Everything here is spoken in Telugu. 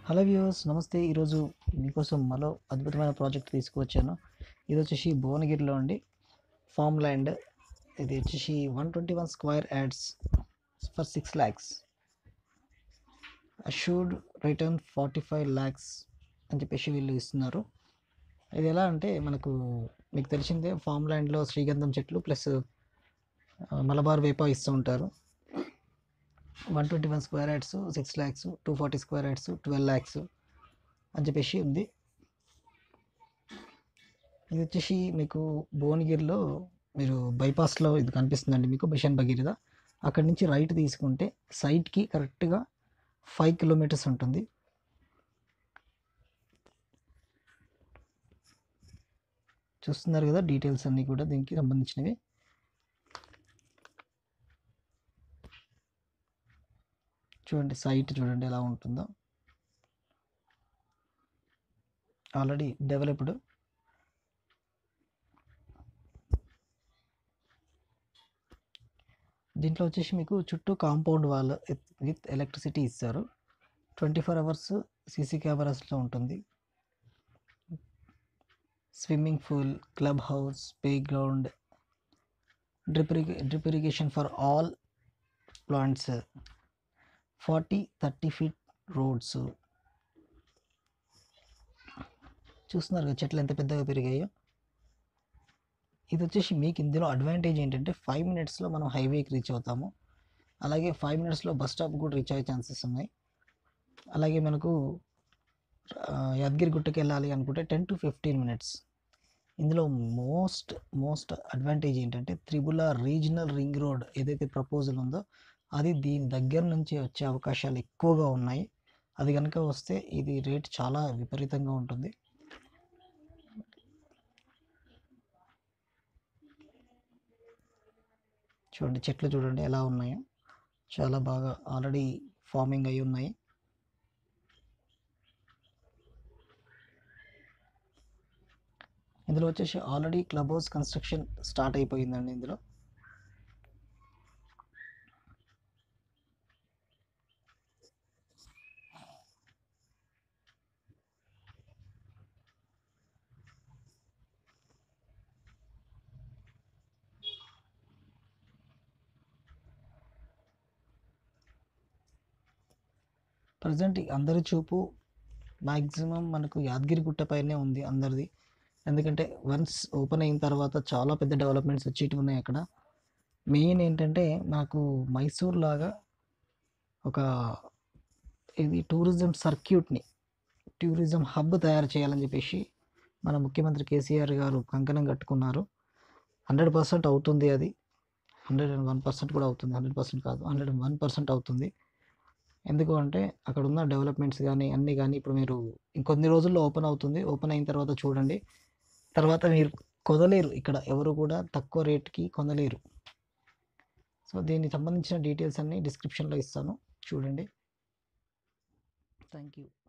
హలో వ్యూవర్స్ నమస్తే ఈరోజు మీకోసం మరో అద్భుతమైన ప్రాజెక్ట్ తీసుకువచ్చాను ఇది వచ్చేసి భువనగిరిలో అండి ఫామ్ ల్యాండ్ ఇది వచ్చేసి one twenty one square yards for six lakhs assured return forty five lakhs అని చెప్పేసి వీళ్ళు ఇస్తున్నారు ఇది ఎలా అంటే మనకు మీకు తెలిసిందే ఫామ్ ల్యాండ్లో శ్రీగంధం చెట్లు ప్లస్ మలబార్ వేప ఇస్తూ ఉంటారు one twenty one square yards six lakhs two forty square yards twelve lakhs అని చెప్పేసి ఉంది ఇది వచ్చేసి మీకు భువనగిరిలో మీరు బైపాస్లో ఇది కనిపిస్తుందండి మీకు మిషన్ భగీరథ అక్కడి నుంచి రైట్ తీసుకుంటే సైట్కి కరెక్ట్గా ఫైవ్ కిలోమీటర్స్ ఉంటుంది చూస్తున్నారు కదా డీటెయిల్స్ అన్నీ కూడా దీనికి సంబంధించినవి చూడండి సైట్ చూడండి ఎలా ఉంటుందో ఆల్రెడీ డెవలప్డ్ దీంట్లో వచ్చేసి మీకు చుట్టూ కాంపౌండ్ వాల్ విత్ ఎలక్ట్రిసిటీ ఇస్తారు ట్వంటీ ఫోర్ అవర్స్ సీసీ కెమెరాస్లో ఉంటుంది swimming pool club house play ground drip drip irrigation for all plants forty thirty feet roads చూస్తున్నారు కదా చెట్లు ఎంత పెద్దగా పెరిగాయో ఇది వచ్చేసి మీకు ఇందులో అడ్వాంటేజ్ ఏంటంటే ఫైవ్ మినిట్స్లో మనం హైవేకి రీచ్ అవుతాము అలాగే ఫైవ్ మినిట్స్లో బస్ స్టాప్ కూడా రీచ్ అయ్యే ఛాన్సెస్ ఉన్నాయి అలాగే మనకు యాదగిరి గుట్టకి వెళ్ళాలి అనుకుంటే టెన్ టు ఫిఫ్టీన్ మినిట్స్ ఇందులో మోస్ట్ మోస్ట్ అడ్వాంటేజ్ ఏంటంటే త్రిబుల రీజనల్ రింగ్ రోడ్ ఏదైతే ప్రపోజల్ ఉందో అది దీని దగ్గర నుంచి వచ్చే అవకాశాలు ఎక్కువగా ఉన్నాయి అది కనుక వస్తే ఇది రేట్ చాలా విపరీతంగా ఉంటుంది చూడండి చెట్లు చూడండి ఎలా ఉన్నాయో చాలా బాగా ఆల్రెడీ ఫార్మింగ్ అయి ఉన్నాయి ఇందులో వచ్చేసి already club house construction start అయిపోయిందండి ఇందులో ప్రజెంట్ అందరి చూపు మ్యాక్సిమం మనకు యాదగిరి గుట్ట పైనే ఉంది అందరిది ఎందుకంటే వన్స్ ఓపెన్ అయిన తర్వాత చాలా పెద్ద డెవలప్మెంట్స్ వచ్చేటివి ఉన్నాయి అక్కడ మెయిన్ ఏంటంటే నాకు మైసూర్ లాగా ఒక ఇది టూరిజం సర్క్యూట్ని టూరిజం హబ్ తయారు చేయాలని చెప్పేసి మన ముఖ్యమంత్రి కేసీఆర్ గారు కంకణం కట్టుకున్నారు హండ్రెడ్ పర్సెంట్ అవుతుంది అది హండ్రెడ్ అండ్ వన్ పర్సెంట్ కూడా అవుతుంది హండ్రెడ్ పర్సెంట్ కాదు హండ్రెడ్ అండ్ వన్ పర్సెంట్ అవుతుంది ఎందుకు అంటే అక్కడ ఉన్న డెవలప్మెంట్స్ కానీ అన్నీ కానీ ఇప్పుడు మీరు ఇంకొన్ని రోజుల్లో ఓపెన్ అవుతుంది ఓపెన్ అయిన తర్వాత చూడండి తర్వాత మీరు కొనలేరు ఇక్కడ ఎవరు కూడా తక్కువ రేట్కి కొనలేరు సో దీనికి సంబంధించిన డీటెయిల్స్ అన్నీ డిస్క్రిప్షన్లో ఇస్తాను చూడండి థ్యాంక్ యూ